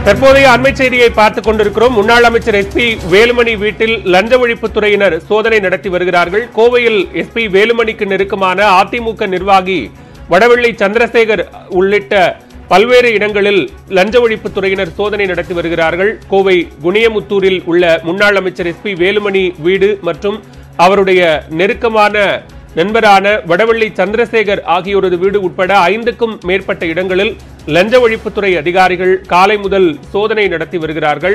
தற்போதைய அண்மை செய்தியை பார்த்துக் கொண்டிருக்கிறோம் முன்னாள் அமைச்சர் எஸ்பி வேலுமணி வீட்டில் லஞ்ச ஒழிப்புத்துறையினர் சோதனை நடத்தி வருகிறார்கள் கோவையில் எஸ்பி வேலுமணிக்கு நெருக்கமான அதிமுக நிர்வாகி வடவள்ளி சந்திரசேகர் உள்ளிட்ட பல்வேறு இடங்களில் லஞ்ச ஒழிப்புத்துறையினர் சோதனை நடத்தி வருகிறார்கள் கோவை குனியமுத்தூரில் உள்ள முன்னாள் அமைச்சர் எஸ்பி வேலுமணி வீடு மற்றும் அவருடைய நெருக்கமான நண்பரான வடவள்ளி சந்திரசேகர் ஆகியோரது வீடு உட்பட ஐந்துக்கும் மேற்பட்ட இடங்களில் லஞ்ச ஒழிப்புத்துறை அதிகாரிகள் காலை முதல் சோதனை நடத்தி வருகிறார்கள்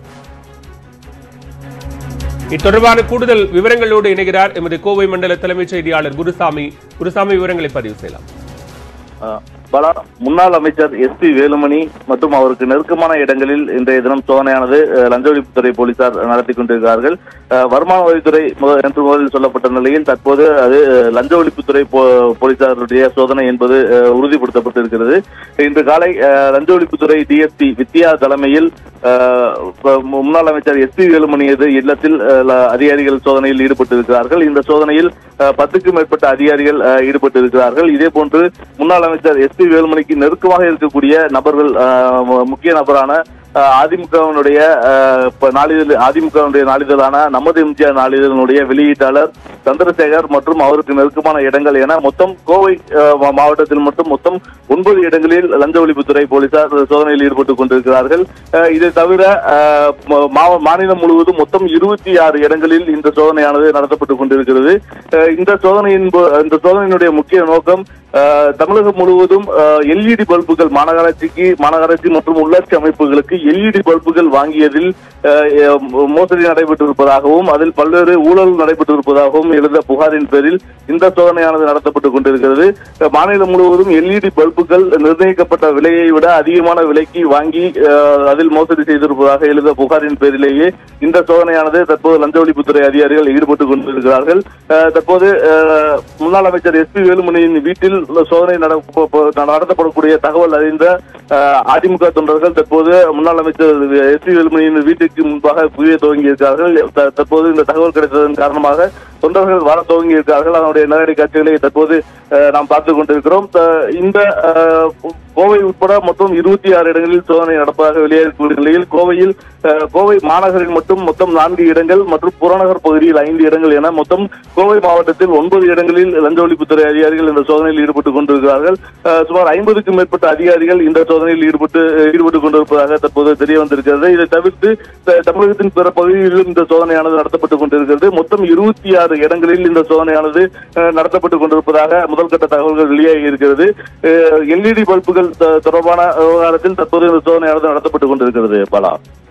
இத்தொடர்பான கூடுதல் விவரங்களோடு இணைகிறார் எமது கோவை மண்டல தலைமைச் செய்தியாளர் குருசாமி குருசாமி விவரங்களை பதிவு செய்யலாம் அஹ், பல முன்னாள் அமைச்சர் எஸ் பி வேலுமணி மற்றும் அவருக்கு நெருக்கமான இடங்களில் இன்றைய தினம் சோதனையானது அஹ், லஞ்ச ஒழிப்புத்துறை போலீசார் நடத்தி கொண்டிருக்கிறார்கள் அஹ், வருமான வரித்துறை முத- என்று முதலில் சொல்லப்பட்ட நிலையில் தற்போது அது அஹ், லஞ்ச ஒழிப்புத்துறை போ- போலீசாருடைய சோதனை என்பது அஹ், உறுதிப்படுத்தப்பட்டிருக்கிறது இன்று காலை அஹ், லஞ்ச ஒழிப்புத்துறை டிஎஸ்பி வித்யா தலைமையில் அஹ், ப- முன்னாள் அமைச்சர் எஸ் பி வேலுமணியது இல்லத்தில் அஹ், ல- அதிகாரிகள் சோதனையில் ஈடுபட்டிருக்கிறார்கள் இந்த சோதனையில் அஹ், பத்துக்கும் மேற்பட்ட அதிகாரிகள் அஹ், ஈடுபட்டிருக்கிறார்கள் இதே போன்று முன்னாள் அமைச்சர் எஸ் பி வேலுமணிக்கு நெருக்கமாக இருக்கக்கூடிய நபர்கள் அஹ், மு- முக்கிய நபரான அஹ், அதிமுகவினுடைய அஹ், இப்ப நாளிதழ் அதிமுகவினுடைய நாளிதழான நமது எம்ஜிஆர் நாளிதழினுடைய வெளியீட்டாளர் சந்திரசேகர் மற்றும் அவருக்கு நெருக்கமான இடங்கள் என மொத்தம் கோவை அஹ், மா- மாவட்டத்தில் மட்டும் மொத்தம் ஒன்பது இடங்களில் லஞ்ச ஒழிப்புத்துறை போலீசார் சோதனையில் ஈடுபட்டுக் கொண்டிருக்கிறார்கள் அஹ், இதை தவிர அஹ், ம- மா- மாநிலம் முழுவதும் மொத்தம் இருபத்தி ஆறு இடங்களில் இந்த சோதனையானது நடத்தப்பட்டுக் கொண்டிருக்கிறது அஹ், இந்த சோதனையின் போ- இந்த சோதனையினுடைய முக்கிய நோக்கம் அஹ், தமிழகம் முழுவதும் எல்இடி பல்புகள் மாநகராட்சிக்கு மாநகராட்சி மற்றும் உள்ளாட்சி அமைப்புகளுக்கு எல்இடி பல்புகள் வாங்கியதில் அஹ், அஹ், மோசடி நடைபெற்றிருப்பதாகவும் அதில் பல்வேறு ஊழல் நடைபெற்றிருப்பதாகவும் எழுந்த புகாரின் பேரில் இந்த சோதனையானது நடத்தப்பட்டுக் கொண்டிருக்கிறது அஹ், மாநிலம் முழுவதும் எல்இடி பல்புகள் நிர்ணயிக்கப்பட்ட விலையை விட அதிகமான விலைக்கு வாங்கி அஹ், அதில் மோசடி செய்திருப்பதாக எழுந்த புகாரின் பேரிலேயே இந்த சோதனையானது தற்போது லஞ்ச ஒழிப்புத்துறை அதிகாரிகள் ஈடுபட்டுக் கொண்டிருக்கிறார்கள் அஹ், தற்போது அஹ், முன்னாள் அமைச்சர் எஸ் பி வேலுமணியின் வீட்டில் சோதனை நட- ப- ப- நடத்தப்படக்கூடிய தகவல் அறிந்த அஹ், அதிமுக தொண்டர்கள் தற்போது முன்னாள் அமைச்சர் எஸ் பி வேலுமணியின் வீட்டுக்கு முன்பாக குவிய துவங்கி இருக்கிறார்கள் த- தற்போது இந்த தகவல் கிடைத்ததன் காரணமாக தொண்டர்கள் வர துவங்கி இருக்கிறார்கள் அதனுடைய நேரடி காட்சிகளை தற்போது அஹ், நாம் பார்த்துக் கொண்டிருக்கிறோம் த- இந்த அஹ், கோவை உட்பட மொத்தம் இருபத்தி ஆறு இடங்களில் சோதனை நடப்பதாக வெளியேறக்கூடிய நிலையில் கோவையில் அஹ், கோவை மாநகரில் மட்டும் மொத்தம் நான்கு இடங்கள் மற்றும் புறநகர் பகுதியில் ஐந்து இடங்கள் என மொத்தம் கோவை மாவட்டத்தில் ஒன்பது இடங்களில் லஞ்ச ஒழிப்புத்துறை அதிகாரிகள் இந்த சோதனையில் ஈடுபட்டுக் கொண்டிருக்கிறார்கள் அஹ், சுமார் ஐம்பதுக்கும் மேற்பட்ட அதிகாரிகள் இந்த சோதனையில் ஈடுபட்டு ஈடுபட்டுக் கொண்டிருப்பதாக தற்போது தெரிய வந்திருக்கிறது இதை தவிர்த்து த- தமிழகத்தின் பிற பகுதிகளிலும் இந்த சோதனையானது நடத்தப்பட்டுக் கொண்டிருக்கிறது மொத்தம் இருபத்தி ஆறு இடங்களில் இந்த சோதனையானது அஹ், நடத்தப்பட்டுக் கொண்டிருப்பதாக முதல்கட்ட தகவல்கள் வெளியாகி இருக்கிறது எல்இடி பல்புகள் த- தொடர்பான விவகாரத்தில் தற்போது இந்த சோதனையானது நடத்தப்பட்டுக் கொண்டிருக்கிறது பாலா